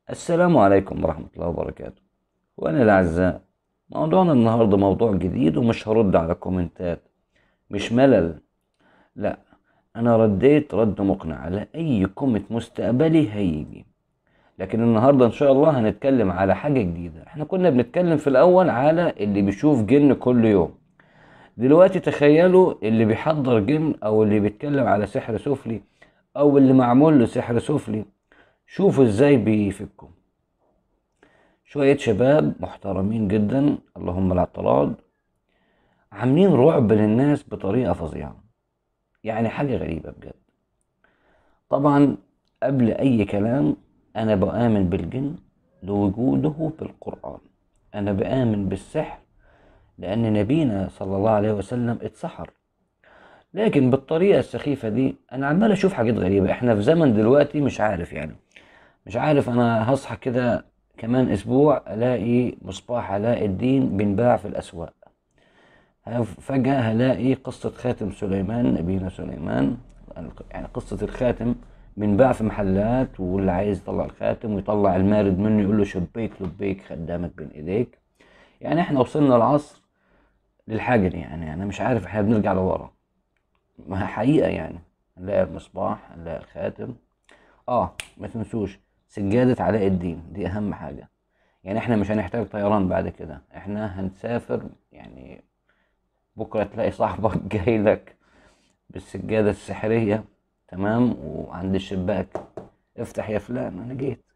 السلام عليكم ورحمة الله وبركاته وأنا الأعزاء موضوعنا النهاردة موضوع جديد ومش هرد على كومنتات مش ملل لا أنا رديت رد مقنع على أي كومنت مستقبلي هيجي لكن النهاردة إن شاء الله هنتكلم على حاجة جديدة احنا كنا بنتكلم في الأول على اللي بيشوف جن كل يوم دلوقتي تخيلوا اللي بيحضر جن أو اللي بيتكلم على سحر سفلي أو اللي معمول له سحر سفلي شوفوا ازاي بيفكوا شوية شباب محترمين جدا اللهم لا اعتراض عاملين رعب للناس بطريقة فظيعة يعني حاجة غريبة بجد طبعا قبل أي كلام أنا بآمن بالجن لوجوده في القرآن أنا بآمن بالسحر لأن نبينا صلى الله عليه وسلم اتسحر لكن بالطريقة السخيفة دي أنا عمال أشوف حاجات غريبة إحنا في زمن دلوقتي مش عارف يعني مش عارف أنا هصحى كده كمان أسبوع ألاقي مصباح علاء الدين بينباع في الأسواق فجأة هلاقي قصة خاتم سليمان نبينا سليمان يعني قصة الخاتم بينباع في محلات واللي عايز يطلع الخاتم ويطلع المارد منه يقول له شبيك لبيك خدامك بين ايديك يعني احنا وصلنا العصر للحاجة دي يعني انا مش عارف احنا بنرجع لورا ما هي حقيقة يعني نلاقي المصباح نلاقي الخاتم اه ما تنسوش سجادة علاء الدين دي اهم حاجة يعني احنا مش هنحتاج طيران بعد كده احنا هنسافر يعني بكرة تلاقي صاحبك جاي لك بالسجادة السحرية تمام وعند الشباك افتح يا فلان انا جيت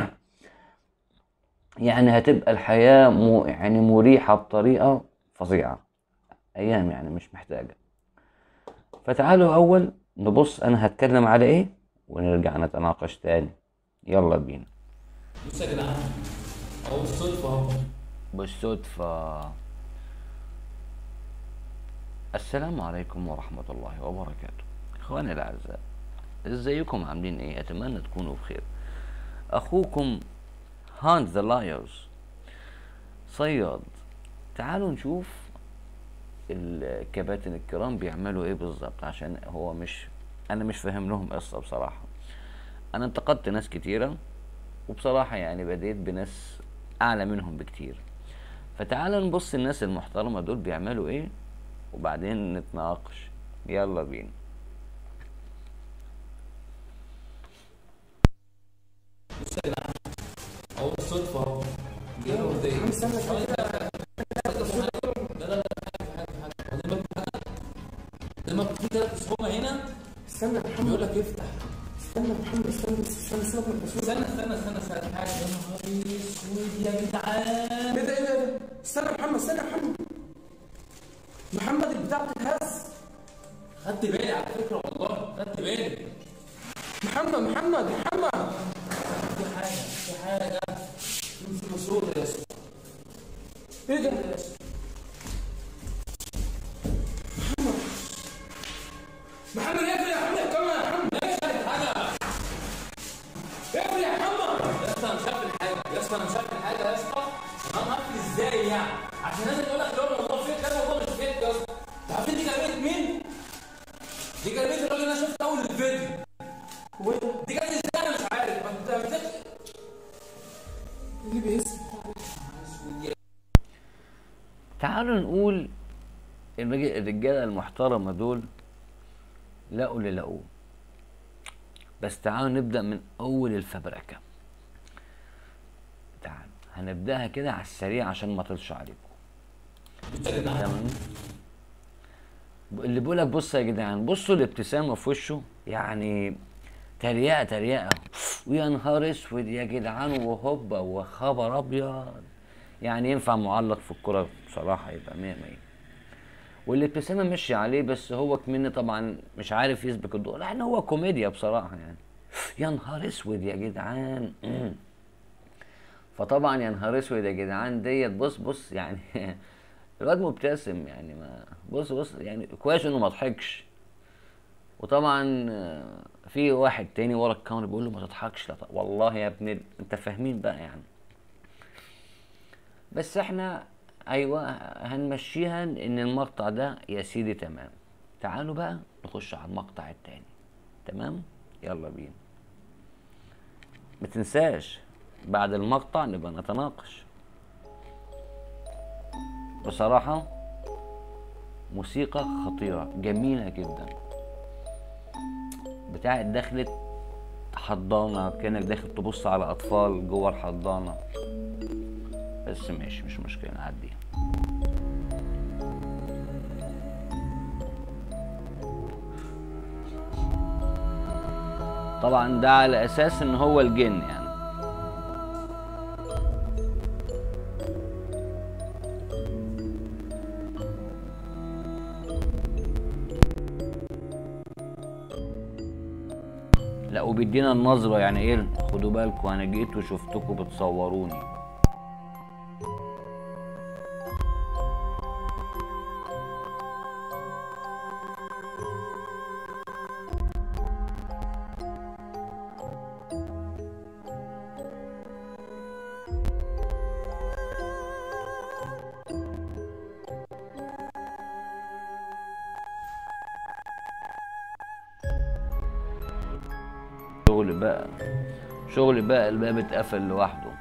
يعني هتبقى الحياة مو يعني مريحة بطريقة فظيعة ايام يعني مش محتاجة فتعالوا اول نبص انا هتكلم على ايه ونرجع نتناقش تاني يلا بينا بص يا جدعان اهو بالصدفة اهو بالصدفة السلام عليكم ورحمة الله وبركاته اخواني الاعزاء ازيكم عاملين ايه اتمنى تكونوا بخير اخوكم هانت ذا لايرز صياد تعالوا نشوف الكباتن الكرام بيعملوا ايه بالظبط عشان هو مش انا مش فاهم لهم قصة بصراحة انا انتقدت ناس كتيرة وبصراحة يعني بديت بناس اعلى منهم بكتير فتعال نبص الناس المحترمة دول بيعملوا ايه وبعدين نتناقش يلا بينا بص يا جدعان اهو بالصدفة اهو جاي له هدية لما في ثلاث اصحاب هنا استنى يا محمد بيقول لك افتح استنى يا محمد استنى استنى استنى استنى استنى استنى استنى استنى حاجة يا نهار اسود يا جدعان ايه ده ايه ده إيه ده؟ استنى يا محمد استنى يا محمد محمد البتاع بتتهز خدت بالي على فكرة والله خدت بالي محمد محمد محمد في حاجة في حاجة في مسؤول يا اسطى ايه ده محمد محمد اقفل يا محمد كمان يا محمد اقفل يا محمد يا اسطى انا مش هقفل حاجه يا اسطى انا مش هقفل حاجه يا اسطى انا هقفل ازاي يعني عشان لازم اقول لك لا والله فيك كذا والله مش فيك يا اسطى انت عارفين دي كلمه مين؟ دي كلمه الراجل اللي انا شفته اول الفيديو هو ايه ده دي كلمه ازاي انا مش عارف ما انت بتك اللي بيهز تعالوا نقول الرج- الرجالة المحترمة دول لقوا اللي لقوه بس تعالوا نبدأ من أول الفبركة تعالوا هنبدأها كده على السريع عشان ما اطولش عليكم تمام اللي بيقولك بص يا جدعان بصوا الابتسامة في وشه يعني تريقة تريقة ويا نهار اسود يا جدعان وهوبا وخبر ابيض يعني ينفع معلق في الكرة بصراحة يبقى مية مية والابتسامة ماشية عليه بس هو كمان طبعا مش عارف يسبك الضوء لأن هو كوميديا بصراحة يعني يا نهار اسود يا جدعان فطبعا يا نهار اسود يا جدعان ديت بص بص يعني الواد مبتسم يعني ما بص بص يعني كويس انه ما ضحكش وطبعا آه، في واحد تاني ورا الكاميرا بيقول له ما تضحكش لا ط- والله يا ابن ال- انت فاهمين بقى يعني بس احنا ايوه هنمشيها ان المقطع ده يا سيدي تمام تعالوا بقى نخش على المقطع التاني تمام يلا بينا ما تنساش بعد المقطع نبقى نتناقش بصراحة موسيقى خطيرة جميلة جدا بتاعت دخلت حضانة كأنك داخل تبص على أطفال جوه الحضانة بس ماشي مش مشكلة نعديها طبعا ده على أساس إن هو الجن يعني لا وبيدينا النظرة يعني ايه خدوا بالكم انا جيت وشفتكم بتصوروني شغل بقى شغل بقى الباب اتقفل لوحده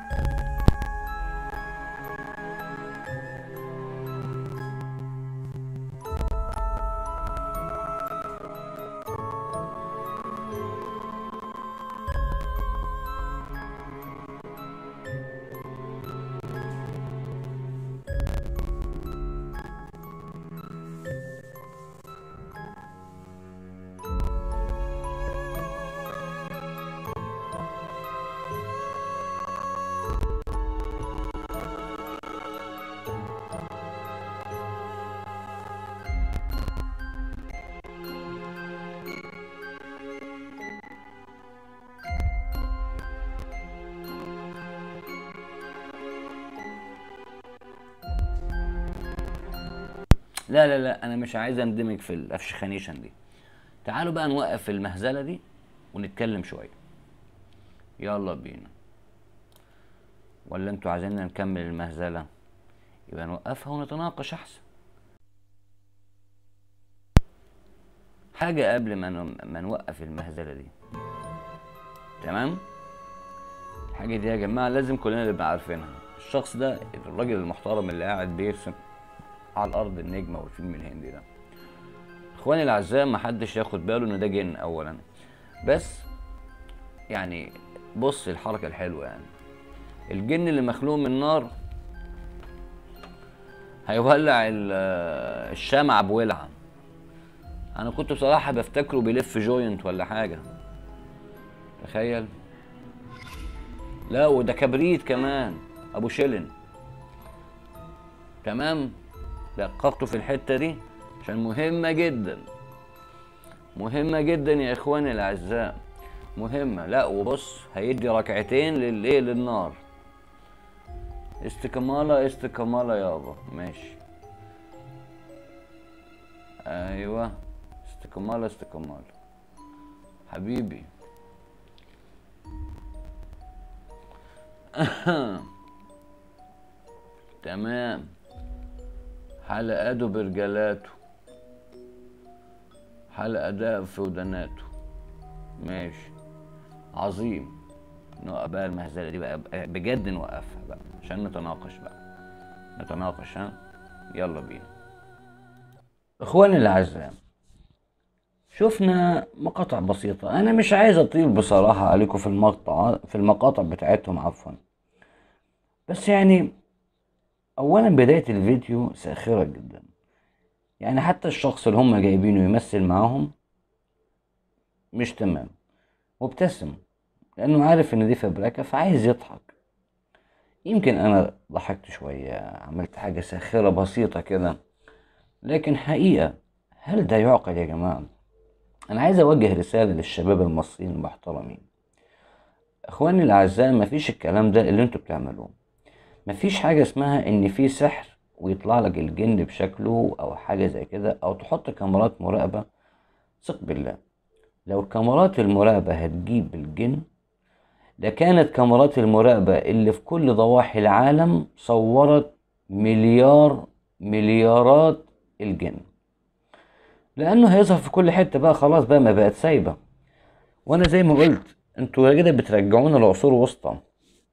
لا لا لا انا مش عايز اندمج في الافشخانيشن دي تعالوا بقى نوقف المهزله دي ونتكلم شويه يلا بينا ولا انتوا عايزيننا نكمل المهزله يبقى نوقفها ونتناقش احسن حاجه قبل ما ن- ما نوقف المهزله دي تمام الحاجه دي يا جماعه لازم كلنا نبقى عارفينها الشخص ده الراجل المحترم اللي قاعد بيرسم على الارض النجمه والفيلم الهندي ده اخواني الاعزاء ما حدش ياخد باله ان ده جن اولا بس يعني بص الحركه الحلوه يعني الجن اللي مخلوق من نار هيولع ال- الشمع بولعه انا كنت بصراحه بفتكره بيلف جوينت ولا حاجه تخيل لا وده كبريت كمان ابو شلن تمام دققتوا في الحته دي عشان مهمه جدا مهمه جدا يا اخواني الاعزاء مهمه لا وبص هيدي ركعتين للايه للنار استكماله استكماله يابا ماشي ايوه استكماله استكماله حبيبي تمام حلقاته برجلاته حلقة ده في ودناته ماشي عظيم نوقف بقى المهزلة دي بقى بجد نوقفها بقى عشان نتناقش بقى نتناقش ها يلا بينا اخواني الاعزاء شفنا مقاطع بسيطة أنا مش عايز أطيل بصراحة عليكم في المقطع في المقاطع بتاعتهم عفوا بس يعني أولا بداية الفيديو ساخرة جدا يعني حتى الشخص اللي هم جايبينه يمثل معاهم مش تمام مبتسم لأنه عارف إن دي فبركة فعايز يضحك يمكن أنا ضحكت شوية عملت حاجة ساخرة بسيطة كده لكن حقيقة هل ده يعقل يا جماعة؟ أنا عايز أوجه رسالة للشباب المصريين المحترمين إخواني الأعزاء مفيش الكلام ده اللي انتوا بتعملوه مفيش حاجة اسمها إن في سحر ويطلع لك الجن بشكله أو حاجة زي كده أو تحط كاميرات مراقبة ثق بالله لو الكاميرات المراقبة هتجيب الجن لكانت كاميرات المراقبة اللي في كل ضواحي العالم صورت مليار مليارات الجن لانه هيظهر في كل حته بقى خلاص بقى ما بقت سايبه وانا زي ما قلت انتوا كده بترجعونا لعصور وسطى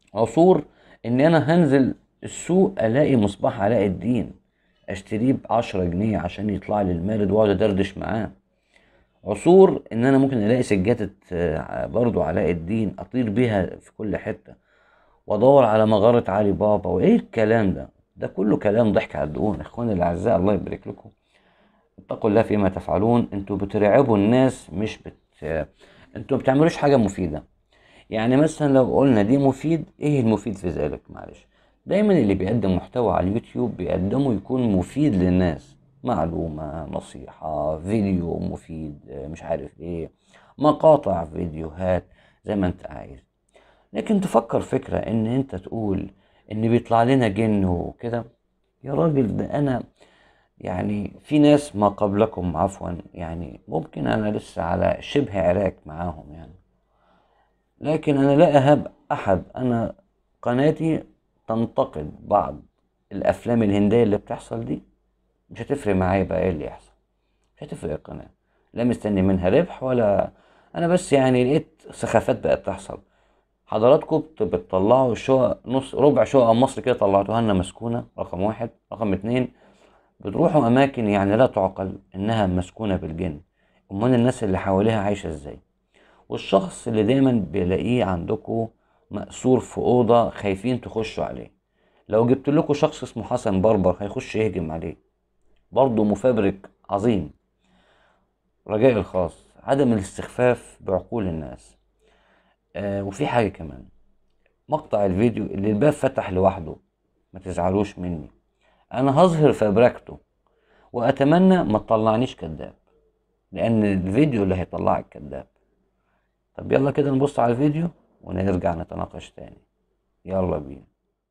عصور ان انا هنزل السوق الاقي مصباح علاء الدين اشتريه بعشرة جنيه عشان يطلع لي المارد واقعد ادردش معاه عصور ان انا ممكن الاقي سجادة آه، برضو علاء الدين اطير بيها في كل حتة وادور على مغارة علي بابا وايه الكلام ده ده كله كلام ضحك على الدقون اخواني الاعزاء الله يبارك لكم اتقوا الله فيما تفعلون انتوا بترعبوا الناس مش بت انتوا ما بتعملوش حاجة مفيدة يعني مثلا لو قلنا دي مفيد ايه المفيد في ذلك معلش دايما اللي بيقدم محتوى على اليوتيوب بيقدمه يكون مفيد للناس معلومة نصيحة فيديو مفيد آه، مش عارف ايه مقاطع فيديوهات زي ما انت عايز لكن تفكر فكرة ان انت تقول ان بيطلع لنا جن وكده يا راجل ده انا يعني في ناس ما قبلكم عفوا يعني ممكن انا لسه على شبه عراك معاهم يعني لكن انا لا اهاب احد انا قناتي تنتقد بعض الافلام الهنديه اللي بتحصل دي مش هتفرق معايا بقى ايه اللي يحصل مش هتفرق القناه لا مستني منها ربح ولا انا بس يعني لقيت سخافات بقت تحصل حضراتكم بت- بتطلعوا شقق نص ربع شقق مصر كده طلعتوها لنا مسكونه رقم واحد رقم اتنين بتروحوا اماكن يعني لا تعقل انها مسكونه بالجن امال الناس اللي حواليها عايشه ازاي والشخص اللي دايما بيلاقيه عندكم مأسور في أوضة خايفين تخشوا عليه لو جبت لكم شخص اسمه حسن بربر هيخش يهجم عليه برضه مفبرك عظيم رجاء الخاص عدم الاستخفاف بعقول الناس آه وفي حاجة كمان مقطع الفيديو اللي الباب فتح لوحده ما تزعلوش مني انا هظهر فبركته واتمنى ما تطلعنيش كذاب لان الفيديو اللي هيطلعك كذاب طب يلا كده نبص على الفيديو ونرجع نتناقش تاني يلا بينا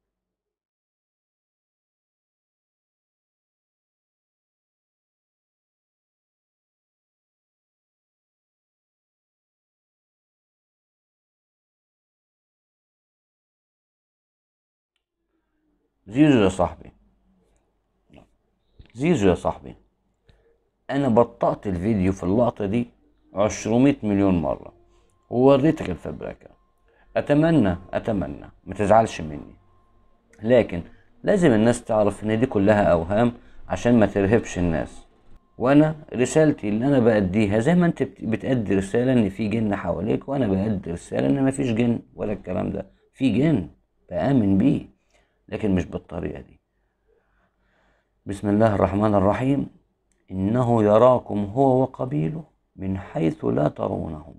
زيزو يا صاحبي زيزو يا صاحبي انا بطأت الفيديو في اللقطة دي عشرمية مليون مرة ووريتك الفبركة اتمنى اتمنى ما تزعلش مني لكن لازم الناس تعرف ان دي كلها اوهام عشان ما ترهبش الناس وانا رسالتي اللي انا بأديها زي ما انت بت- بتأدي رسالة ان في جن حواليك وانا بأدي رسالة ان ما فيش جن ولا الكلام ده في جن بآمن بيه لكن مش بالطريقة دي بسم الله الرحمن الرحيم إنه يراكم هو وقبيله من حيث لا ترونهم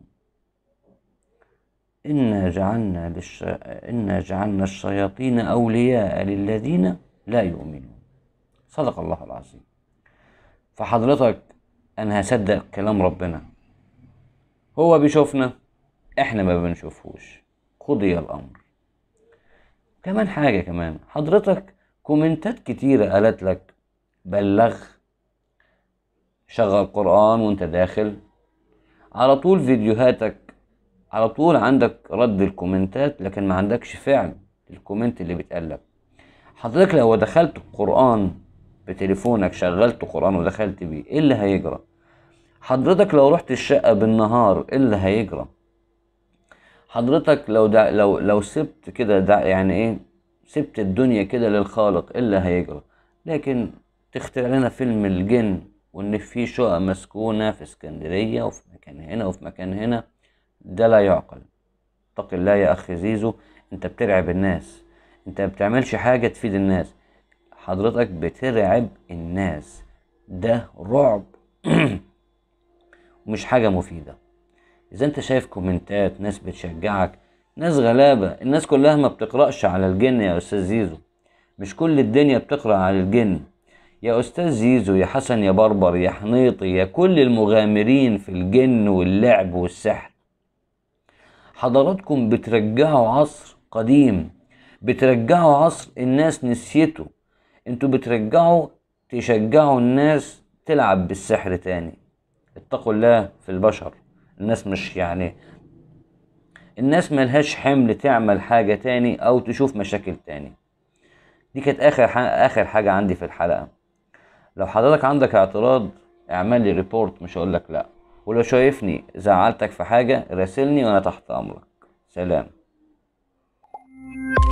إنا جعلنا للش... إنا جعلنا الشياطين أولياء للذين لا يؤمنون صدق الله العظيم فحضرتك أنا هصدق كلام ربنا هو بيشوفنا إحنا ما بنشوفهوش قضي الأمر كمان حاجة كمان حضرتك كومنتات كتيرة قالت لك بلغ شغل قرآن وانت داخل على طول فيديوهاتك على طول عندك رد الكومنتات لكن ما عندكش فعل الكومنت اللي بيتقلب حضرتك لو دخلت القرآن بتليفونك شغلت قرآن ودخلت بيه ايه اللي هيجرى حضرتك لو رحت الشقة بالنهار ايه اللي هيجرى حضرتك لو دع... لو لو سبت كده دع... يعني ايه سبت الدنيا كده للخالق ايه اللي هيجرى لكن تخترع لنا فيلم الجن وان في شقق مسكونة في اسكندرية وفي مكان هنا وفي مكان هنا ده لا يعقل اتق الله يا اخي زيزو انت بترعب الناس انت ما بتعملش حاجة تفيد الناس حضرتك بترعب الناس ده رعب ومش حاجة مفيدة اذا انت شايف كومنتات ناس بتشجعك ناس غلابة الناس كلها ما بتقرأش على الجن يا استاذ زيزو مش كل الدنيا بتقرأ على الجن يا استاذ زيزو يا حسن يا بربر يا حنيطي يا كل المغامرين في الجن واللعب والسحر حضراتكم بترجعوا عصر قديم بترجعوا عصر الناس نسيته انتوا بترجعوا تشجعوا الناس تلعب بالسحر تاني اتقوا الله في البشر الناس مش يعني الناس ملهاش حمل تعمل حاجة تاني او تشوف مشاكل تاني دي كانت اخر ح... اخر حاجة عندي في الحلقة لو حضرتك عندك اعتراض اعمل لي ريبورت مش هقول لك لا ولو شايفني زعلتك في حاجة راسلني وانا تحت امرك سلام السلام